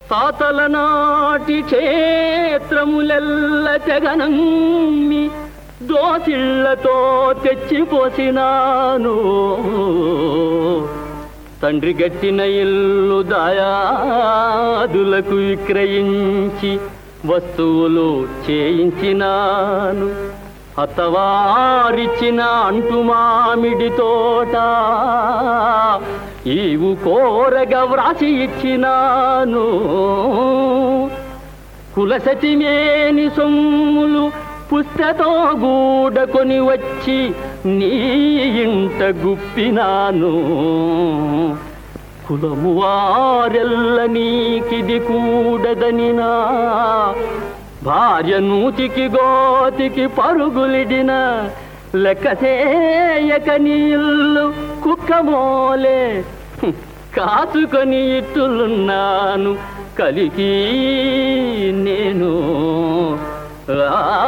తాతల నాటి క్షేత్రములెల్ల తెగనమ్మి దోసిళ్లతో తెచ్చిపోసినాను తండ్రి గట్టిన ఇల్లు దాయాదులకు విక్రయించి వస్తువులు చేయించినాను అత్తవారిచ్చిన అంటు మామిడి తోట ఈవు కోరగా వ్రాసి ఇచ్చినాను కులసతిమేని సొమ్ములు పుస్తతో గూడకొని వచ్చి నీ ఇంట గుప్పినాను కులము వారెల్ల నీకిది కూడదనినా భార్య నూతికి గోతికి పరుగులిడిన లెక్క చేయక నీళ్ళు కుక్కమోలే హ్మ్, కాచుకొని ఇట్టులున్నాను కలికి నేను ఆ